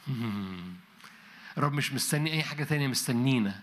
الرب مش مستني اي حاجه تانية مستنينا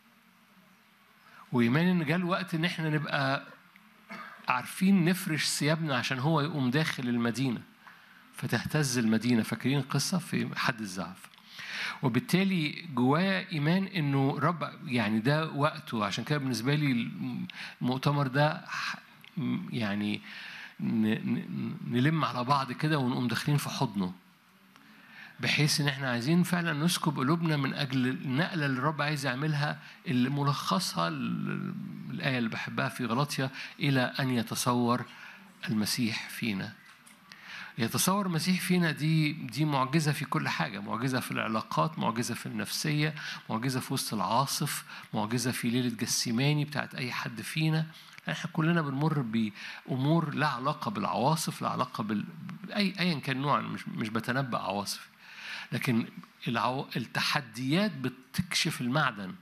وايمان ان جاء الوقت ان احنا نبقى عارفين نفرش ثيابنا عشان هو يقوم داخل المدينه فتهتز المدينه فاكرين القصه في حد الزعف وبالتالي جوايا ايمان انه رب يعني ده وقته عشان كده بالنسبه لي المؤتمر ده يعني نلم على بعض كده ونقوم داخلين في حضنه بحيث ان احنا عايزين فعلا نسكب قلوبنا من اجل النقله اللي الرب عايز يعملها اللي ملخصها الايه اللي بحبها في غلطيا الى ان يتصور المسيح فينا يتصور المسيح فينا دي دي معجزة في كل حاجة معجزة في العلاقات معجزة في النفسية معجزة في وسط العاصف معجزة في ليلة جسيماني بتاعت أي حد فينا احنا كلنا بنمر بأمور لا علاقة بالعواصف لا علاقة بال أي أيا كان نوع مش مش بتنبأ عواصف لكن العو... التحديات بتكشف المعدن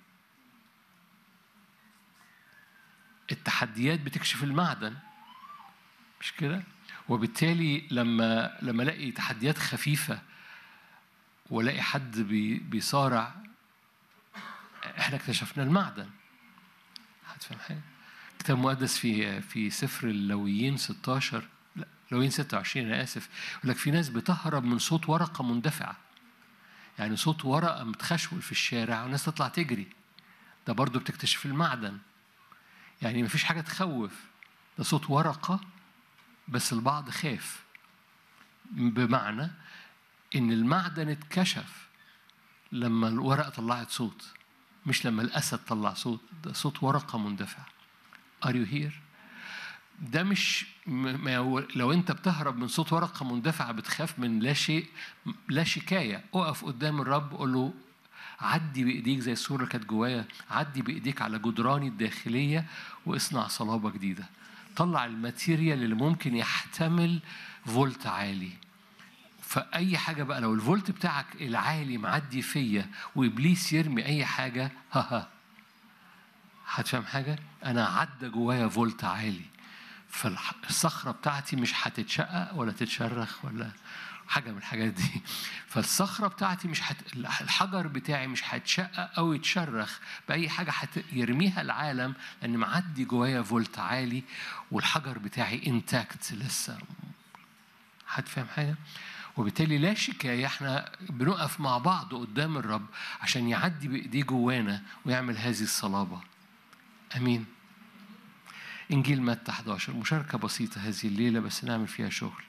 التحديات بتكشف المعدن مش كده؟ وبالتالي لما لما الاقي تحديات خفيفه والاقي حد بي بيصارع احنا اكتشفنا المعدن هتفهم حاجه الكتاب المقدس في في سفر اللويين 16 لا لويين 26 انا اسف يقول لك في ناس بتهرب من صوت ورقه مندفعه يعني صوت ورقه متخشول في الشارع والناس تطلع تجري ده برضو بتكتشف المعدن يعني مفيش حاجه تخوف ده صوت ورقه بس البعض خاف بمعنى ان المعدن اتكشف لما الورقه طلعت صوت مش لما الاسد طلع صوت ده صوت ورقه مندفع ار يو هير ده مش ما لو انت بتهرب من صوت ورقه مندفعه بتخاف من لا شيء لا شكايه اقف قدام الرب قول له عدي بايديك زي الصوره اللي كانت جوايا عدي بايديك على جدراني الداخليه واصنع صلابه جديده طلع الماتيريال اللي ممكن يحتمل فولت عالي فأي حاجة بقى لو الفولت بتاعك العالي معدي فيا وإبليس يرمي أي حاجة ها ها هتفهم حاجة؟ أنا عدى جوايا فولت عالي فالصخرة بتاعتي مش هتتشقق ولا تتشرخ ولا حاجة من الحاجات دي فالصخرة بتاعتي مش حت... الحجر بتاعي مش هيتشقق أو يتشرخ بأي حاجة حت... يرميها العالم لأن معدي جوايا فولت عالي والحجر بتاعي انتاكت لسه هتفهم حاجة؟ وبالتالي لا شكاية احنا بنقف مع بعض قدام الرب عشان يعدي بإيديه جوانا ويعمل هذه الصلابة أمين إنجيل متى 11 مشاركة بسيطة هذه الليلة بس نعمل فيها شغل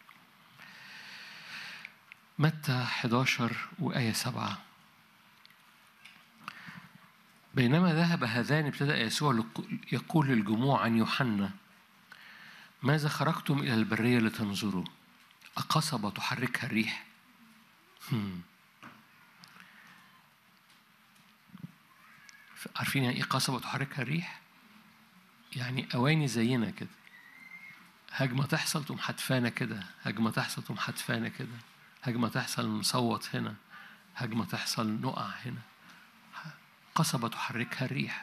متى 11 وآية 7 بينما ذهب هذان ابتدأ يسوع يقول للجموع عن يوحنا ماذا خرجتم إلى البرية لتنظروا أقصبة تحركها الريح هم. عارفين يعني إيه قصبة تحركها الريح؟ يعني أواني زينا كده هجمة تحصل تقوم حتفانة كده هجمة تحصل تقوم حتفانة كده هجمة تحصل نصوت هنا هجمة تحصل نقع هنا قصبة تحركها الريح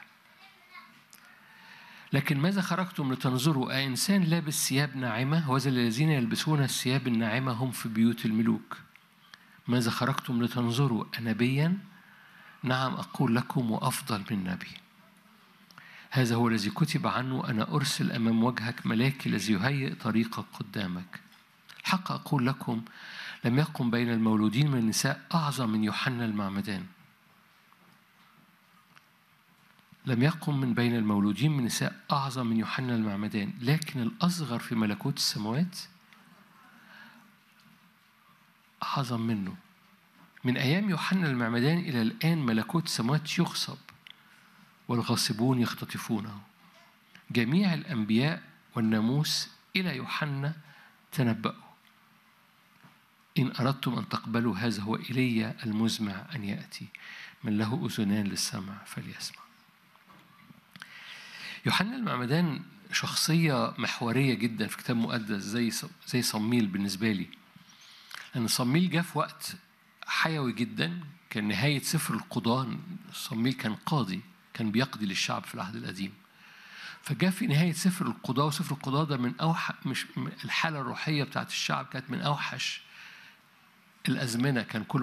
لكن ماذا خرجتم لتنظروا أإنسان لابس ثياب ناعمة وذا الذين يلبسون الثياب الناعمة هم في بيوت الملوك ماذا خرجتم لتنظروا أنبيا نعم أقول لكم وأفضل من نبي هذا هو الذي كتب عنه أنا أرسل أمام وجهك ملاكي الذي يهيئ طريقك قدامك الحق أقول لكم لم يقم بين المولودين من النساء أعظم من يوحنا المعمدان لم يقم من بين المولودين من نساء أعظم من يوحنا المعمدان لكن الأصغر في ملكوت السماوات أعظم منه من أيام يوحنا المعمدان إلى الآن ملكوت السماوات يغصب والغاصبون يختطفونه جميع الأنبياء والناموس إلى يوحنا تنبأوا إن أردتم أن تقبلوا هذا هو إلي المزمع أن يأتي من له أذنان للسمع فليسمع يوحنا المعمدان شخصية محورية جدا في كتاب مقدس زي زي صميل بالنسبة لي لأن صميل جاء في وقت حيوي جدا كان نهاية سفر القضاء صميل كان قاضي كان بيقضي للشعب في العهد القديم فجاء في نهاية سفر القضاء وسفر القضاء ده من أوحش مش الحالة الروحية بتاعت الشعب كانت من أوحش الأزمنة كان كل